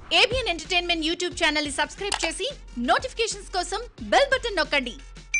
ABN entertainment YouTube channel ని subscribe చేసి notifications కోసం బెల్ బటన్ నొక్కండి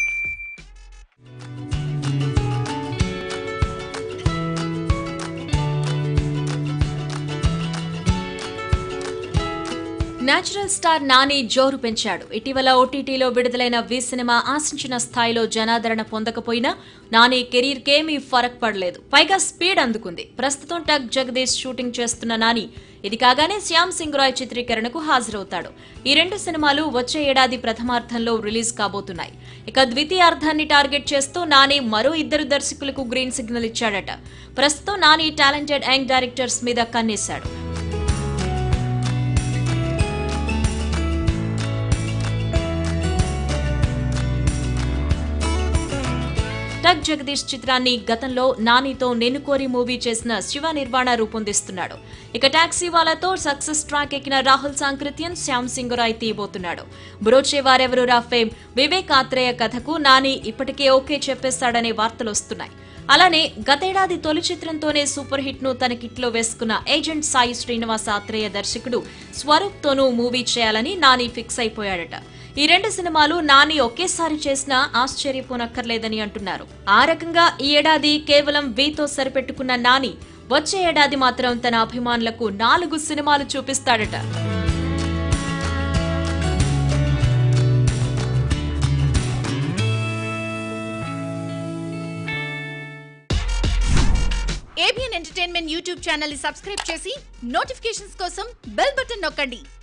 నేచురల్ స్టార్ నాని జోరు పెంచాడు ఇటీవల ఓటీటీలో విడుదలైన వి సినిమా ఆశించిన స్థాయిలో జనాదరణ పొందకపోయినా నాని కెరీర్ కేమీ ఫరక్ పడలేదు పైగా స్పీడ్ అందుకుంది ప్రస్తుతం టక్ జగదీష్ షూటింగ్ చేస్తున్న నాని ఇది కాగానే శ్యామ్ సింగ్ రాయ్ చిత్రీకరణకు హాజరవుతాడు ఈ రెండు సినిమాలు వచ్చే ఏడాది ప్రథమార్థంలో రిలీజ్ కాబోతున్నాయి ఇక ద్వితీయార్థాన్ని టార్గెట్ చేస్తూ నాని మరో ఇద్దరు దర్శకులకు గ్రీన్ సిగ్నల్ ఇచ్చాడట ప్రస్తుతం నాని టాలెంటెడ్ యంగ్ డైరెక్టర్స్ మీద కన్నేశాడు టక్ జగదీష్ చిత్రాన్ని గతంలో నానితో నేను కోరి మూవీ చేసిన శివ నిర్వాణ రూపొందిస్తున్నాడు ఇక టాక్సీ వాలాతో సక్సెస్ ట్రాక్ ఎక్కిన రాహుల్ సాంకృత్యన్ శ్యామ్ సింగరాయ్ తీయబోతున్నాడు బ్రోచే వారెవరు రా ఫేమ్ వివేక్ ఆత్రేయ కథకు నాని ఇప్పటికే ఓకే చెప్పేస్తాడనే వార్తలు వస్తున్నాయి అలానే గతేడాది తొలి చిత్రంతోనే సూపర్ హిట్ ను తన కిట్లో వేసుకున్న ఏజెంట్ సాయి శ్రీనివాస్ ఆత్రేయ దర్శకుడు స్వరూప్ తోనూ మూవీ చేయాలని నాని ఫిక్స్ అయిపోయాడట ఈ రెండు సినిమాలు నాని ఒకేసారి చేసినా ఆశ్చర్యపోనక్కర్లేదని అంటున్నారు ఆ రకంగా ఈ ఏడాది కేవలం వీతో సరిపెట్టుకున్న నాని వచ్చే ఏడాది మాత్రం తన అభిమానులకు నాలుగు సినిమాలు చూపిస్తాడట ఏబిఎన్ ఎంటర్టైన్మెంట్ యూట్యూబ్ ఛానల్ ని సబ్స్క్రైబ్ చేసి నోటిఫికేషన్స్ కోసం బెల్ బటన్ నొక్కండి